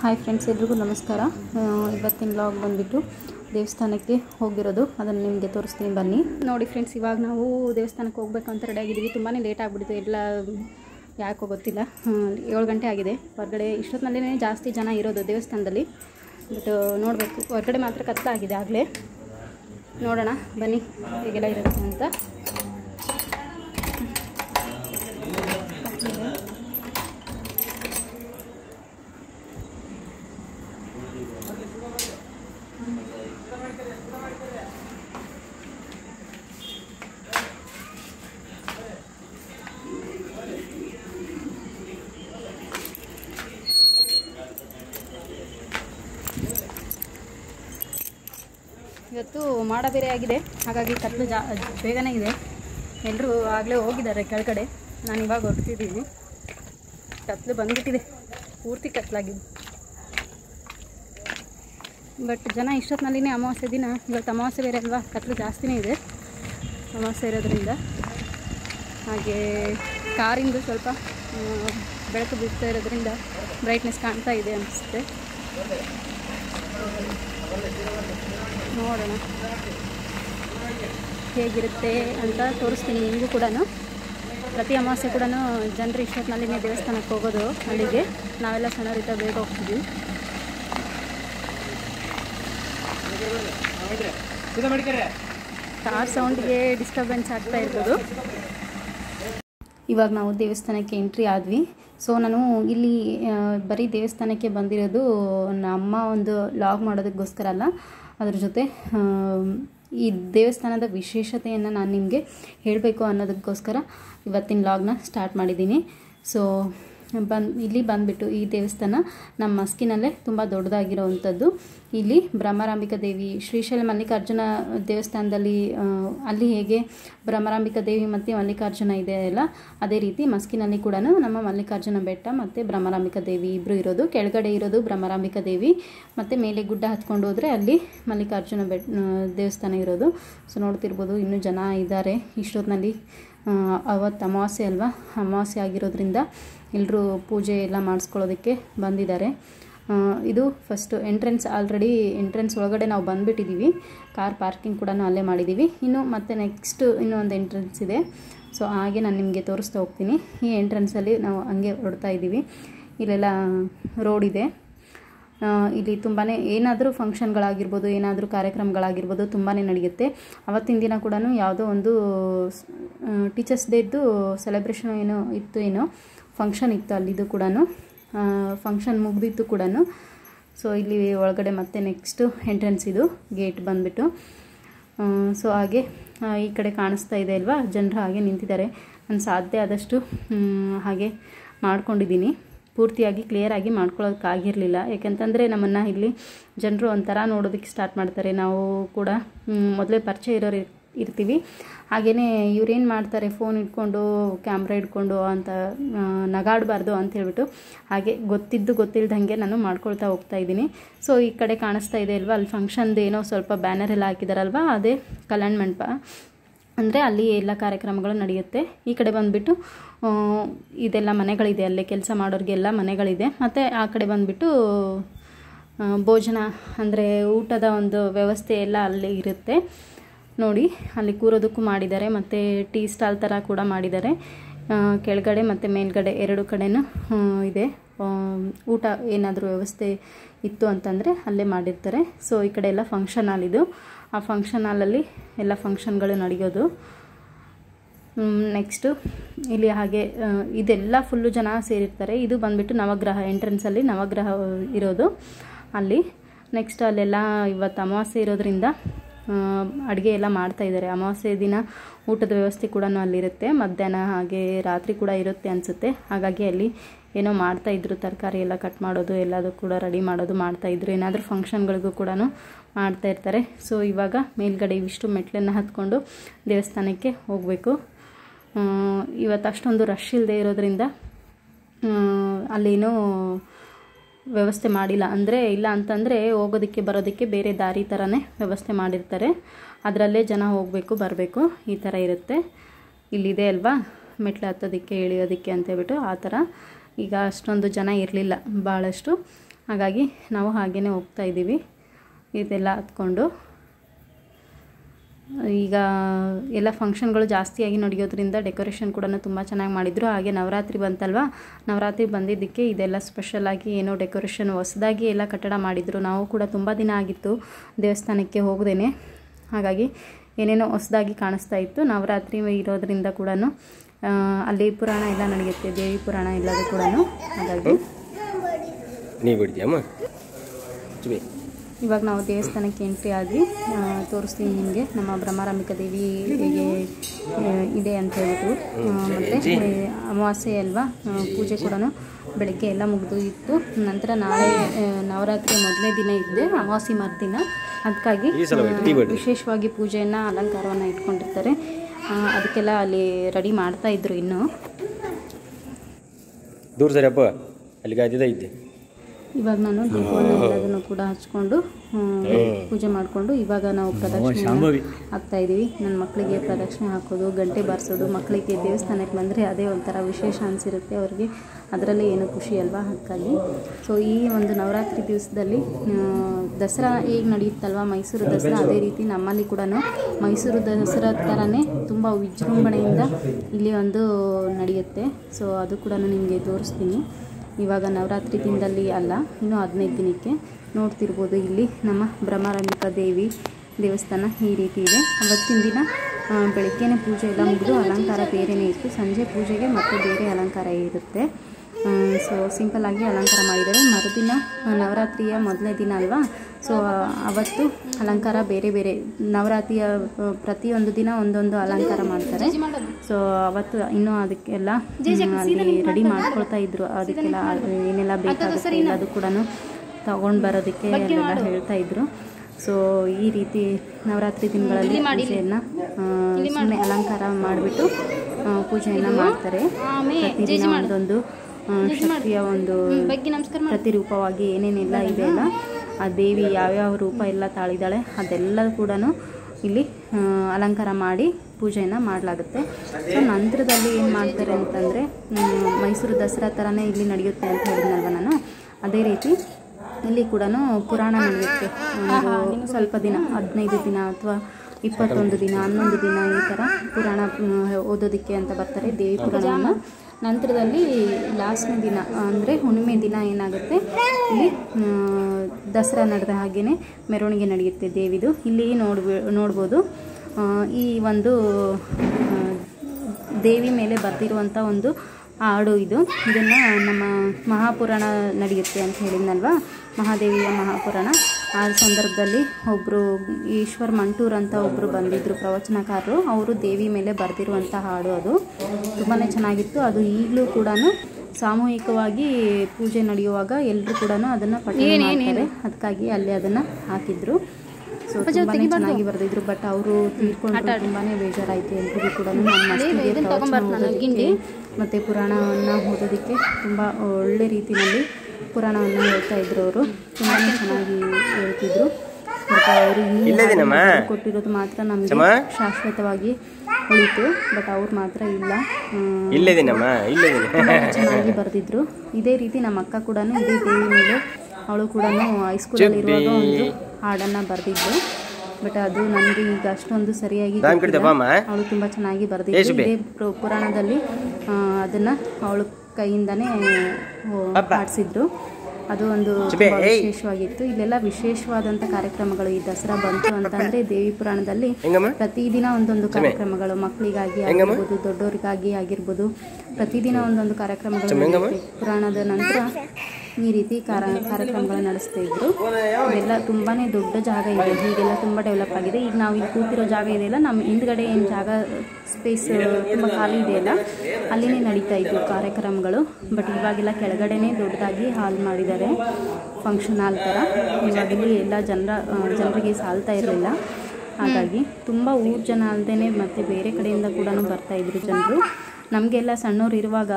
Hi friends ಎಲ್ರಿಗೂ ನಮಸ್ಕಾರ ಆ, ಇವತ್ತಿನ ಬ್ಲಾಗ್ ಬಂದುಬಿಟ್ಟು ದೇವಸ್ಥಾನಕ್ಕೆ ಹೋಗಿರೋದು ಅದನ್ನು ನಿಮಗೆ ತೋರಿಸ್ತೀನಿ ಬನ್ನಿ ನೋಡಿ ಫ್ರೆಂಡ್ಸ್ ಇವಾಗ ನಾವು ದೇವಸ್ಥಾನಕ್ಕೆ ಹೋಗ್ಬೇಕು ಅಂತ ರೆಡಿ ಆಗಿದ್ದೀವಿ ತುಂಬಾ ಲೇಟ್ ಆಗಿಬಿಡ್ತು ಎಲ್ಲ ಯಾಕೋ ಗೊತ್ತಿಲ್ಲ ಆ, ಏಳು ಗಂಟೆ ಆಗಿದೆ ಹೊರಗಡೆ ಇಷ್ಟೊತ್ತಿನಲ್ಲೇ ಜಾಸ್ತಿ ಜನ ಇರೋದು ದೇವಸ್ಥಾನದಲ್ಲಿ ಬಟ್ ನೋಡಬೇಕು ಹೊರಗಡೆ ಮಾತ್ರ ಕತ್ತಲಾಗಿದೆ ಆಗಲೇ ನೋಡೋಣ ಬನ್ನಿ ಹೇಗೆಲ್ಲ ಇರುತ್ತೆ ಅಂತ ಕತ್ಲಿದೆ. ಇವತ್ತು ಮಾಡ ಬೇರೆ ಆಗಿದೆ ಹಾಗಾಗಿ ಕತ್ಲು ಜಾ ಬೇಗನೆ ಇದೆ ಎಲ್ಲರೂ ಆಗಲೇ ಹೋಗಿದ್ದಾರೆ ಕೆಳಗಡೆ ನಾನು ಇವಾಗ ಹೊರಡ್ತಿದ್ದೀನಿ ಕತ್ಲು ಬಂದ್ಬಿಟ್ಟಿದೆ ಪೂರ್ತಿ ಕತ್ಲಾಗಿದೆ ಬಟ್ ಜನ ಇಷ್ಟೊತ್ತಿನಲ್ಲಿನೇ ಅಮಾವಾಸ್ಯೆ ದಿನ ಇವತ್ತು ಅಮಾವಾಸ್ಯೆ ಬೇರೆ ಅಲ್ವಾ ಕತ್ಲು ಜಾಸ್ತಿನೇ ಇದೆ ಅಮಾವಾಸ್ಯೆ ಇರೋದ್ರಿಂದ ಹಾಗೆ ಕಾರಿಂದು ಸ್ವಲ್ಪ ಆ, ಬೆಳಕು ಬೀಳ್ತಾ ಇರೋದ್ರಿಂದ ಬ್ರೈಟ್ನೆಸ್ ಕಾಣ್ತಾ ಇದೆ ಅನಿಸುತ್ತೆ ನೋಡೋಣ ಹೇಗಿರುತ್ತೆ ಅಂತ ತೋರಿಸ್ತೀನಿ ನಿಮಗೂ ಕೂಡ ಪ್ರತಿ ಅಮಾವಾಸ್ಯೆ ಕೂಡ ಜನರು ಇಷ್ಟೊತ್ತಿನಲ್ಲಿನೇ ದೇವಸ್ಥಾನಕ್ಕೆ ಹೋಗೋದು ಅಲ್ಲಿಗೆ ನಾವೆಲ್ಲ ಸಣ್ಣವರಿದ್ದ ಬೇಗ ಹೋಗ್ತಿದ್ವಿ ಕಾರ್ ಸೌಂಡ್ಗೆ ಡಿಸ್ಟರ್ಬೆನ್ಸ್ ಆಗ್ತಾ ಇರ್ಬೋದು ಇವಾಗ ನಾವು ದೇವಸ್ಥಾನಕ್ಕೆ ಎಂಟ್ರಿ ಆದ್ವಿ ಸೊ ನಾನು ಇಲ್ಲಿ ಆ, ಬರೀ ದೇವಸ್ಥಾನಕ್ಕೆ ಬಂದಿರೋದು ನಮ್ಮ ಒಂದು ಲಾಗ್ ಮಾಡೋದಕ್ಕೋಸ್ಕರ ಅಲ್ಲ ಅದ್ರ ಜೊತೆ ಆ, ಈ ದೇವಸ್ಥಾನದ ವಿಶೇಷತೆಯನ್ನು ನಾನು ನಿಮಗೆ ಹೇಳಬೇಕು ಅನ್ನೋದಕ್ಕೋಸ್ಕರ ಇವತ್ತಿನ ಲಾಗ್ನ ಸ್ಟಾರ್ಟ್ ಮಾಡಿದ್ದೀನಿ ಸೊ ಬಂದು ಇಲ್ಲಿ ಬಂದುಬಿಟ್ಟು ಈ ದೇವಸ್ಥಾನ ನಮ್ಮ ಮಸ್ಕಿನಲ್ಲೇ ತುಂಬ ದೊಡ್ಡದಾಗಿರೋವಂಥದ್ದು ಇಲ್ಲಿ ಬ್ರಹ್ಮರಾಂಬಿಕಾ ದೇವಿ ಶ್ರೀಶೈಲ ಮಲ್ಲಿಕಾರ್ಜುನ ದೇವಸ್ಥಾನದಲ್ಲಿ ಆ, ಅಲ್ಲಿ ಹೇಗೆ ಬ್ರಹ್ಮರಾಂಬಿಕಾ ದೇವಿ ಮತ್ತು ಮಲ್ಲಿಕಾರ್ಜುನ ಇದೆ ಅಲ್ಲ ಅದೇ ರೀತಿ ಮಸ್ಕಿನಲ್ಲಿ ಕೂಡ ನಮ್ಮ ಮಲ್ಲಿಕಾರ್ಜುನ ಬೆಟ್ಟ ಮತ್ತು ಬ್ರಹ್ಮರಾಂಬಿಕಾ ದೇವಿ ಇಬ್ಬರು ಇರೋದು ಕೆಳಗಡೆ ಇರೋದು ಬ್ರಹ್ಮರಾಂಬಿಕಾ ದೇವಿ ಮತ್ತು ಮೇಲೆ ಗುಡ್ಡ ಹತ್ಕೊಂಡು ಹೋದರೆ ಅಲ್ಲಿ ಮಲ್ಲಿಕಾರ್ಜುನ ಬೆಟ್ ಆ, ದೇವಸ್ಥಾನ ಇರೋದು ಸೊ ನೋಡ್ತಿರ್ಬೋದು ಇನ್ನೂ ಜನ ಇದ್ದಾರೆ ಇಷ್ಟೊತ್ತಿನಲ್ಲಿ ಅವತ್ತು ಅಮಾವಾಸ್ಯೆ ಅಲ್ವಾ ಅಮಾವಾಸ್ಯೆ ಆಗಿರೋದ್ರಿಂದ ಎಲ್ಲರೂ ಪೂಜೆ ಎಲ್ಲ ಮಾಡಿಸ್ಕೊಳ್ಳೋದಕ್ಕೆ ಬಂದಿದ್ದಾರೆ ಆ, ಇದು ಫಸ್ಟು ಎಂಟ್ರೆನ್ಸ್ ಆಲ್ರೆಡಿ ಎಂಟ್ರೆನ್ಸ್ ಒಳಗಡೆ ನಾವು ಬಂದುಬಿಟ್ಟಿದ್ದೀವಿ ಕಾರ್ ಪಾರ್ಕಿಂಗ್ ಕೂಡ ಅಲ್ಲೇ ಮಾಡಿದ್ದೀವಿ ಇನ್ನು ಮತ್ತೆ ನೆಕ್ಸ್ಟು ಇನ್ನೂ ಒಂದು ಎಂಟ್ರೆನ್ಸ್ ಇದೆ ಸೊ ಹಾಗೆ ನಾನು ನಿಮಗೆ ತೋರಿಸ್ತಾ ಹೋಗ್ತೀನಿ ಈ ಎಂಟ್ರೆನ್ಸಲ್ಲಿ ನಾವು ಹಂಗೆ ಹೊರಡ್ತಾ ಇದ್ದೀವಿ ಇಲ್ಲೆಲ್ಲ ರೋಡ್ ಇದೆ ಆ, ಇಲ್ಲಿ ತುಂಬಾ ಏನಾದರೂ ಫಂಕ್ಷನ್ಗಳಾಗಿರ್ಬೋದು ಏನಾದರೂ ಕಾರ್ಯಕ್ರಮಗಳಾಗಿರ್ಬೋದು ತುಂಬಾ ನಡೆಯುತ್ತೆ ಅವತ್ತಿನ ದಿನ ಕೂಡ ಯಾವುದೋ ಒಂದು ಟೀಚರ್ಸ್ ಡೇದ್ದು ಸೆಲೆಬ್ರೇಷನ್ ಏನೋ ಇತ್ತು ಏನೋ ಫಂಕ್ಷನ್ ಇತ್ತು ಅಲ್ಲಿದ್ದು ಕೂಡ ಫಂಕ್ಷನ್ ಮುಗ್ದಿತ್ತು ಕೂಡ ಸೊ ಇಲ್ಲಿ ಒಳಗಡೆ ಮತ್ತೆ ನೆಕ್ಸ್ಟು ಎಂಟ್ರೆನ್ಸ್ ಇದು ಗೇಟ್ ಬಂದುಬಿಟ್ಟು ಸೊ ಹಾಗೆ ಆ, ಈ ಕಡೆ ಕಾಣಿಸ್ತಾ ಇದೆ ಅಲ್ವಾ ಜನರು ಹಾಗೆ ನಿಂತಿದ್ದಾರೆ ನಾನು ಸಾಧ್ಯ ಆದಷ್ಟು ಮ್, ಹಾಗೆ ಮಾಡ್ಕೊಂಡಿದ್ದೀನಿ ಪೂರ್ತಿಯಾಗಿ ಕ್ಲಿಯರಾಗಿ ಮಾಡ್ಕೊಳ್ಳೋಕ್ಕಾಗಿರಲಿಲ್ಲ ಯಾಕೆಂತಂದರೆ ನಮ್ಮನ್ನು ಇಲ್ಲಿ ಜನರು ಒಂಥರ ನೋಡೋದಕ್ಕೆ ಸ್ಟಾರ್ಟ್ ಮಾಡ್ತಾರೆ ನಾವು ಕೂಡ ಮೊದಲೇ ಪರಿಚಯ ಇರೋರು ಇರ್- ಇರ್ತೀವಿ ಹಾಗೆಯೇ ಇವ್ರೇನು ಮಾಡ್ತಾರೆ ಫೋನ್ ಇಟ್ಕೊಂಡು ಕ್ಯಾಮ್ರಾ ಇಟ್ಕೊಂಡು ಅಂತ ಆ, ನಗಾಡಬಾರ್ದು ಅಂತ ಹೇಳ್ಬಿಟ್ಟು ಹಾಗೆ ಗೊತ್ತಿದ್ದು ಗೊತ್ತಿಲ್ದಂಗೆ ನಾನು ಮಾಡ್ಕೊಳ್ತಾ ಹೋಗ್ತಾ ಇದ್ದೀನಿ ಸೊ ಈ ಕಡೆ ಕಾಣಿಸ್ತಾ ಇದೆ ಅಲ್ವಾ ಅಲ್ಲಿ ಫಂಕ್ಷನ್ದು ಏನೋ ಸ್ವಲ್ಪ ಬ್ಯಾನರ್ ಎಲ್ಲ ಹಾಕಿದಾರಲ್ವಾ ಅದೇ ಕಲ್ಯಾಣ ಮಂಟಪ ಅಂದರೆ ಅಲ್ಲಿ ಎಲ್ಲ ಕಾರ್ಯಕ್ರಮಗಳು ನಡೆಯುತ್ತೆ ಈ ಕಡೆ ಬಂದುಬಿಟ್ಟು ಇದೆಲ್ಲ ಮನೆಗಳಿದೆ ಅಲ್ಲೇ ಕೆಲಸ ಮಾಡೋರಿಗೆಲ್ಲ ಮನೆಗಳಿದೆ ಮತ್ತು ಆ ಕಡೆ ಬಂದುಬಿಟ್ಟು ಭೋಜನ ಅಂದರೆ ಊಟದ ಒಂದು ವ್ಯವಸ್ಥೆ ಎಲ್ಲ ಅಲ್ಲಿ ಇರುತ್ತೆ ನೋಡಿ ಅಲ್ಲಿ ಕೂರೋದಕ್ಕೂ ಮಾಡಿದ್ದಾರೆ ಮತ್ತು ಟೀ ಸ್ಟಾಲ್ ಥರ ಕೂಡ ಮಾಡಿದ್ದಾರೆ ಆ, ಕೆಳಗಡೆ ಮತ್ತು ಮೇಲ್ಗಡೆ ಎರಡು ಕಡೆನೂ ಆ, ಇದೆ ಆ, ಊಟ ಏನಾದರೂ ವ್ಯವಸ್ಥೆ ಇತ್ತು ಅಂತಂದರೆ ಅಲ್ಲೇ ಮಾಡಿರ್ತಾರೆ ಸೊ ಈ ಕಡೆ ಎಲ್ಲ ಫಂಕ್ಷನ್ ಹಾಲ್ ಇದು ಆ ಫಂಕ್ಷನ್ ಹಾಲಲ್ಲಿ ಎಲ್ಲ ಫಂಕ್ಷನ್ಗಳು ನಡೆಯೋದು ನೆಕ್ಸ್ಟು ಇಲ್ಲಿ ಹಾಗೆ ಆ, ಇದೆಲ್ಲ ಫುಲ್ಲು ಜನ ಸೇರಿರ್ತಾರೆ ಇದು ಬಂದುಬಿಟ್ಟು ನವಗ್ರಹ ಎಂಟ್ರೆನ್ಸಲ್ಲಿ ನವಗ್ರಹ ಇರೋದು ಅಲ್ಲಿ ನೆಕ್ಸ್ಟ್ ಅಲ್ಲೆಲ್ಲ ಇವತ್ತು ಅಮಾವಾಸ್ಯೆ ಇರೋದ್ರಿಂದ ಅಡುಗೆ ಎಲ್ಲ ಮಾಡ್ತಾ ಇದ್ದಾರೆ ಅಮಾವಾಸ್ಯೆ ದಿನ ಊಟದ ವ್ಯವಸ್ಥೆ ಕೂಡ ಅಲ್ಲಿರುತ್ತೆ ಮಧ್ಯಾಹ್ನ ಹಾಗೆ ರಾತ್ರಿ ಕೂಡ ಇರುತ್ತೆ ಅನಿಸುತ್ತೆ ಹಾಗಾಗಿ ಅಲ್ಲಿ ಏನೋ ಮಾಡ್ತಾಯಿದ್ರು ತರಕಾರಿ ಎಲ್ಲ ಕಟ್ ಮಾಡೋದು ಎಲ್ಲದು ಕೂಡ ರೆಡಿ ಮಾಡೋದು ಮಾಡ್ತಾಯಿದ್ರು ಏನಾದರೂ ಫಂಕ್ಷನ್ಗಳಿಗೂ ಕೂಡ ಮಾಡ್ತಾ ಇರ್ತಾರೆ ಸೊ ಇವಾಗ ಮೇಲ್ಗಡೆ ಇವಿಷ್ಟು ಮೆಟ್ಲನ್ನು ಹತ್ಕೊಂಡು ದೇವಸ್ಥಾನಕ್ಕೆ ಹೋಗಬೇಕು ಇವತ್ತು ಅಷ್ಟೊಂದು ರಶ್ ಇಲ್ಲದೆ ಇರೋದ್ರಿಂದ ಆ, ಅಲ್ಲೇನೂ ವ್ಯವಸ್ಥೆ ಮಾಡಿಲ್ಲ ಅಂದರೆ ಇಲ್ಲ ಅಂತಂದರೆ ಹೋಗೋದಕ್ಕೆ ಬರೋದಕ್ಕೆ ಬೇರೆ ದಾರಿ ಥರನೇ ವ್ಯವಸ್ಥೆ ಮಾಡಿರ್ತಾರೆ ಅದರಲ್ಲೇ ಜನ ಹೋಗಬೇಕು ಬರಬೇಕು ಈ ಥರ ಇರುತ್ತೆ ಇಲ್ಲಿದೆ ಅಲ್ವಾ ಮೆಟ್ಲು ಹತ್ತೋದಕ್ಕೆ ಇಳಿಯೋದಕ್ಕೆ ಅಂತೇಳ್ಬಿಟ್ಟು ಆ ಥರ ಈಗ ಅಷ್ಟೊಂದು ಜನ ಇರಲಿಲ್ಲ ಭಾಳಷ್ಟು ಹಾಗಾಗಿ ನಾವು ಹಾಗೇ ಹೋಗ್ತಾ ಇದ್ದೀವಿ ಇದೆಲ್ಲ ಹತ್ಕೊಂಡು ಈಗ ಎಲ್ಲ ಫಂಕ್ಷನ್ಗಳು ಜಾಸ್ತಿಯಾಗಿ ನಡೆಯೋದ್ರಿಂದ ಡೆಕೋರೇಷನ್ ಕೂಡ ತುಂಬ ಚೆನ್ನಾಗಿ ಮಾಡಿದರು ಹಾಗೆ ನವರಾತ್ರಿ ಬಂತಲ್ವ ನವರಾತ್ರಿ ಬಂದಿದ್ದಕ್ಕೆ ಇದೆಲ್ಲ ಸ್ಪೆಷಲಾಗಿ ಏನೋ ಡೆಕೋರೇಷನ್ ಹೊಸದಾಗಿ ಎಲ್ಲ ಕಟ್ಟಡ ಮಾಡಿದರು ನಾವು ಕೂಡ ತುಂಬ ದಿನ ಆಗಿತ್ತು ದೇವಸ್ಥಾನಕ್ಕೆ ಹೋಗದೇನೆ ಹಾಗಾಗಿ ಏನೇನೋ ಹೊಸದಾಗಿ ಕಾಣಿಸ್ತಾ ಇತ್ತು ನವರಾತ್ರಿ ಇರೋದ್ರಿಂದ ಕೂಡ ಅಲ್ಲಿ ಪುರಾಣ ಎಲ್ಲ ನಡೆಯುತ್ತೆ ದೇವಿ ಪುರಾಣ ಎಲ್ಲದೂ ಕೂಡ ಹಾಗಾಗಿ ನೀ ಬಿಡ್ತೀಯಮ್ಮ ಚುಬಿ ಇವಾಗ ನಾವು ದೇವಸ್ಥಾನಕ್ಕೆ ಎಂಟ್ರಿ ಆದ್ವಿ ಆ, ತೋರಿಸ್ತೀನಿ ನಿಮಗೆ ನಮ್ಮ ಬ್ರಹ್ಮಾರಂಭಿಕ ದೇವಿ ಹೇಗೆ ಆ, ಇದೆ ಅಂತ ಹೇಳ್ಬಿಟ್ಟು ಆ, ಮತ್ತೆ ಆ, ಅಮಾವಾಸ್ಯೆ ಅಲ್ವಾ ಆ, ಪೂಜೆ ಕೂಡ ಬೆಳಗ್ಗೆ ಎಲ್ಲ ಮುಗಿದು ಇತ್ತು ನಂತರ ನಾಳೆ ಆ, ನವರಾತ್ರಿ ಮೊದಲನೇ ದಿನ ಇದೆ ಅಮಾವಾಸ್ಯೆ ಮರುದಿನ ಅದಕ್ಕಾಗಿ ಈ ಸಲ ಟೀ ಆ, ಬಿಡ್ರಿ. ವಿಶೇಷವಾಗಿ ಪೂಜೆಯನ್ನು ಅಲಂಕಾರವನ್ನು ಇಟ್ಕೊಂಡಿರ್ತಾರೆ ಆ, ಅದಕ್ಕೆಲ್ಲ ಅಲ್ಲಿ ರೆಡಿ ಮಾಡ್ತಾ ಇದ್ರು ಇನ್ನು ದೂರ ಸರಿ ಅಪ್ಪ ಅಲ್ಲಿಗೆ ಆದಿದ ಇದ್ದೆ ಇವಾಗ ನಾನು ದೀಪವನ್ನು ಎಲ್ಲದನ್ನು ಕೂಡ ಹಚ್ಕೊಂಡು ಆ, ಪೂಜೆ ಮಾಡಿಕೊಂಡು ಇವಾಗ ನಾವು ಪ್ರದಕ್ಷಿಣೆ ಹಾಕ್ತಾ ಇದ್ದೀವಿ ನನ್ನ ಮಕ್ಕಳಿಗೆ ಪ್ರದಕ್ಷಿಣೆ ಹಾಕೋದು ಗಂಟೆ ಬಾರಿಸೋದು ಮಕ್ಕಳಿಗೆ ದೇವಸ್ಥಾನಕ್ಕೆ ಬಂದರೆ ಅದೇ ಒಂಥರ ವಿಶೇಷ ಅನಿಸಿರುತ್ತೆ ಅವ್ರಿಗೆ ಅದರಲ್ಲೇ ಏನು ಖುಷಿ ಅಲ್ವಾ ಹಾಗಾಗಿ ಸೊ ಈ ಒಂದು ನವರಾತ್ರಿ ದಿವಸದಲ್ಲಿ ಆ, ದಸರಾ ಹೇಗೆ ನಡೆಯುತ್ತಲ್ವ ಮೈಸೂರು ದಸರಾ ಅದೇ ರೀತಿ ನಮ್ಮಲ್ಲಿ ಕೂಡ ಮೈಸೂರು ದಸರಾ ಥರನೇ ತುಂಬ ವಿಜೃಂಭಣೆಯಿಂದ ಇಲ್ಲಿ ಒಂದು ನಡೆಯುತ್ತೆ ಸೊ ಅದು ಕೂಡ ನಿಮಗೆ ತೋರಿಸ್ತೀನಿ ಇವಾಗ ನವರಾತ್ರಿ ದಿನದಲ್ಲಿ ಅಲ್ಲ ಇನ್ನು ಹದಿನೈದು ದಿನಕ್ಕೆ ನೋಡ್ತಿರ್ಬೋದು ಇಲ್ಲಿ ನಮ್ಮ ಬ್ರಹ್ಮಾರಂಭಿಕಾ ದೇವಿ ದೇವಸ್ಥಾನ ಈ ರೀತಿ ಇದೆ ಅವತ್ತಿನ ದಿನ ಆ, ಬೆಳಗ್ಗೆನೇ ಪೂಜೆ ಎಲ್ಲ ಮುಗಿದು ಅಲಂಕಾರ ಬೇರೆಯೇ ಇತ್ತು ಸಂಜೆ ಪೂಜೆಗೆ ಮತ್ತೆ ಬೇರೆ ಅಲಂಕಾರ ಇರುತ್ತೆ ಸೊ ಸಿಂಪಲ್ಲಾಗಿ ಅಲಂಕಾರ ಮಾಡಿದ್ದಾರೆ ಮರುದಿನ ಆ, ನವರಾತ್ರಿಯ ಮೊದಲನೇ ದಿನ ಅಲ್ವಾ ಸೊ ಅವತ್ತು ಅಲಂಕಾರ ಬೇರೆ ಬೇರೆ ನವರಾತ್ರಿಯ ಆ, ಪ್ರತಿಯೊಂದು ದಿನ ಒಂದೊಂದು ಅಲಂಕಾರ ಮಾಡ್ತಾರೆ ಸೊ ಅವತ್ತು ಇನ್ನೂ ಅದಕ್ಕೆಲ್ಲ ಹ್ಮ್, ಅಲ್ಲಿ ರೆಡಿ ಮಾಡ್ಕೊಳ್ತಾ ಇದ್ರು ಅದಕ್ಕೆಲ್ಲ ಏನೆಲ್ಲ ಬೇಕಾಗುತ್ತೆ ಎಲ್ಲದು ಕೂಡ ತಗೊಂಡು ಬರೋದಕ್ಕೆ ಎಲ್ಲ ಹೇಳ್ತಾ ಇದ್ರು ಸೊ ಈ ರೀತಿ ನವರಾತ್ರಿ ದಿನಗಳಲ್ಲಿ ಪೂಜೆಯನ್ನು ಸುಮ್ಮನೆ ಅಲಂಕಾರ ಮಾಡಿಬಿಟ್ಟು ಪೂಜೆಯನ್ನು ಮಾಡ್ತಾರೆ ಪ್ರತಿದಿನ ಒಂದೊಂದು ಆ, ಶಕ್ತಿಯ ಒಂದು ಪ್ರತಿರೂಪವಾಗಿ ಏನೇನೆಲ್ಲ ಇದೆ ಅಲ್ಲ ಆ ದೇವಿ ಯಾವ್ಯಾವ ರೂಪ ಎಲ್ಲ ತಾಳಿದಾಳೆ ಅದೆಲ್ಲ ಕೂಡ ಇಲ್ಲಿ ಆ, ಅಲಂಕಾರ ಮಾಡಿ ಪೂಜೆಯನ್ನು ಮಾಡಲಾಗುತ್ತೆ ಸೊ ನಂತರದಲ್ಲಿ ಏನು ಮಾಡ್ತಾರೆ ಅಂತಂದರೆ ಮೈಸೂರು ದಸರಾ ಥರನೇ ಇಲ್ಲಿ ನಡೆಯುತ್ತೆ ಅಂತ ಹೇಳಿದ್ನಲ್ವ ನಾನು ಅದೇ ರೀತಿ ಇಲ್ಲಿ ಕೂಡ ಪುರಾಣ ನಡೆಯುತ್ತೆ ಒಂದು ಸ್ವಲ್ಪ ದಿನ ಹದಿನೈದು ದಿನ ಅಥವಾ ಇಪ್ಪತ್ತೊಂದು ದಿನ ಹನ್ನೊಂದು ದಿನ ಈ ಥರ ಪುರಾಣ ಮ್, ಓದೋದಕ್ಕೆ ಅಂತ ಬರ್ತಾರೆ ದೇವಿ ಪುರಾಣವನ್ನು ನಂತರದಲ್ಲಿ ಲಾಸ್ಟ್ನೇ ದಿನ ಅಂದರೆ ಹುಣ್ಣಿಮೆ ದಿನ ಏನಾಗುತ್ತೆ ಇಲ್ಲಿ ಆ, ದಸರಾ ನಡೆದ ಹಾಗೆಯೇ ಮೆರವಣಿಗೆ ನಡೆಯುತ್ತೆ ದೇವಿದು ಇಲ್ಲಿ ನೋಡ್ಬೋ ನೋಡ್ಬೋದು ಆ, ಈ ಒಂದು ಆ, ದೇವಿ ಮೇಲೆ ಬರೆದಿರುವಂಥ ಒಂದು ಹಾಡು ಇದು ಇದನ್ನು ನಮ್ಮ ಮಹಾಪುರಾಣ ನಡೆಯುತ್ತೆ ಅಂತ ಹೇಳಿದ್ನಲ್ವಾ ಮಹಾದೇವಿಯ ಮಹಾಪುರಾಣ ಆ ಸಂದರ್ಭದಲ್ಲಿ ಒಬ್ಬರು ಈಶ್ವರ್ ಮಂಟೂರ್ ಅಂತ ಒಬ್ಬರು ಬಂದಿದ್ದರು ಪ್ರವಚನಕಾರರು ಅವರು ದೇವಿ ಮೇಲೆ ಬರೆದಿರುವಂಥ ಹಾಡು ಅದು ತುಂಬಾ ಚೆನ್ನಾಗಿತ್ತು ಅದು ಈಗಲೂ ಕೂಡ ಸಾಮೂಹಿಕವಾಗಿ ಪೂಜೆ ನಡೆಯುವಾಗ ಎಲ್ಲರೂ ಕೂಡ ಅದನ್ನು ಪಠನೆ ಮಾಡ್ತಾರೆ ಅದಕ್ಕಾಗಿ ಅಲ್ಲಿ ಅದನ್ನು ಹಾಕಿದ್ರು ಸೊ ತುಂಬಾನೇ ಚೆನ್ನಾಗಿ ಬರೆದಿದ್ರು ಬಟ್ ಅವರು ತೀರ್ಕೊಂಡ್ರು ತುಂಬಾನೇ ಬೇಜಾರಾಯಿತು ಎಲ್ರಿಗೂ ಕೂಡ ನಮ್ಮ ಮಸ್ತಿಗೆ ಪ್ರವಚನ ಓದೋದಕ್ಕೆ ಮತ್ತು ಪುರಾಣವನ್ನು ಓದೋದಕ್ಕೆ ತುಂಬ ಒಳ್ಳೆ ರೀತಿಯಲ್ಲಿ ಪುರಾಣವನ್ನು ಹೇಳ್ತಾ ಇದ್ರು ಅವರು ತುಂಬಾ ಚೆನ್ನಾಗಿ ಹೇಳ್ತಿದ್ರು ಬಟ್ ಅವರು ಈ ಇಲ್ಲದೇನಮ್ಮ? ಹಾಡನ್ನ ಕೊಟ್ಟಿರೋದು ಮಾತ್ರ ನಮಗೆ ಚಮ್ಮ? ಶಾಶ್ವತವಾಗಿ ಉಳಿತು ಬಟ್ ಅವ್ರು ಮಾತ್ರ ಇಲ್ಲ ಹ್ಮ್, ಇಲ್ಲದೇನಮ್ಮ ಇಲ್ಲದೇನೆ ತುಂಬಾ ಚೆನ್ನಾಗಿ ಬರೆದಿದ್ರು ಇದೇ ರೀತಿ ನಮ್ಮ ಅಕ್ಕ ಕೂಡ ಇದೇ ದೇವಿ ಮೇಲೆ ಅವಳು ಕೂಡ ಹೈಸ್ಕೂಲಲ್ಲಿ ಇರುವಾಗ ಒಂದು ಹಾಡನ್ನು ಬರೆದಿದ್ದು ಬಟ್ ಅದು ನನಗೆ ಈಗ ಅಷ್ಟೊಂದು ಸರಿಯಾಗಿ ದಾನ್ ಕಡಿತ ಬಾಮ್ಮ ಅವಳು ತುಂಬ ಚೆನ್ನಾಗಿ ಬರೆದಿದ್ದು ಏಸುಬೆ? ಇದೇ ಪುರ- ಪುರಾಣದಲ್ಲಿ ಆ, ಅದನ್ನ ಅವಳು ಕೈಯಿಂದನೇ ಅಪ್ಪ. ಮಾಡಿಸಿದ್ರು ಅದು ಒಂದು ಸುಬೆ, ತುಂಬಾ ಏಯ್. ವಿಶೇಷವಾಗಿತ್ತು ಇಲ್ಲೆಲ್ಲ ವಿಶೇಷವಾದಂಥ ಕಾರ್ಯಕ್ರಮಗಳು ಈ ದಸರಾ ಬಂತು ಅಂತಂದ್ರೆ ದೇವಿ ಪುರಾಣದಲ್ಲಿ ಹೆಂಗಮ್ಮ ಪ್ರತಿದಿನ ಒಂದೊಂದು ಕಾರ್ಯಕ್ರಮಗಳು ಮಕ್ಕಳಿಗಾಗಿ ಹೆಂಗಮ್ಮ? ಆಗಿರ್ಬೋದು ದೊಡ್ಡವರಿಗಾಗಿ ಆಗಿರ್ಬೋದು ಪ್ರತಿದಿನ ಒಂದೊಂದು ಕಾರ್ಯಕ್ರಮಗಳು ಹೆಂಗಮ್ಮ? ನಡೆಯುತ್ತೆ. ಪುರಾಣದ ನಂತರ ಈ ರೀತಿ ಕಾರ ಕಾರ್ಯಕ್ರಮಗಳು ನಡೆಸ್ತಾ ಇದ್ರು ಇದೆಲ್ಲ ತುಂಬಾನೇ ದೊಡ್ಡ ಜಾಗ ಇದೆ ಹೀಗೆಲ್ಲ ತುಂಬ ಡೆವಲಪ್ ಆಗಿದೆ ಈಗ ನಾವು ಇಲ್ಲಿ ಕೂತಿರೋ ಜಾಗ ಇದೆಯಲ್ಲ ನಮ್ಮ ಹಿಂದ್ಗಡೆ ಏನು ಜಾಗ ಸ್ಪೇಸ್ ತುಂಬ ಖಾಲಿ ಇದೆಯಲ್ಲ ಅಲ್ಲಿನೇ ನಡೀತಾ ಇದ್ವು ಕಾರ್ಯಕ್ರಮಗಳು ಬಟ್ ಇವಾಗೆಲ್ಲ ಕೆಳಗಡೆನೇ ದೊಡ್ಡದಾಗಿ ಹಾಲ್ ಮಾಡಿದ್ದಾರೆ ಫಂಕ್ಷನ್ ಹಾಲ್ ಥರ ಇವಾಗ ಇಲ್ಲಿ ಎಲ್ಲ ಜನರ ಜನರಿಗೆ ಸಾಲ್ತಾ ಇರಲಿಲ್ಲ ಹಾಗಾಗಿ ತುಂಬ ಊರು ಜನ ಅಲ್ಲದೆ ಮತ್ತು ಬೇರೆ ಕಡೆಯಿಂದ ಕೂಡ ಬರ್ತಾ ಇದ್ರು ಜನರು ನಮಗೆಲ್ಲ ಸಣ್ಣವ್ರು ಇರುವಾಗ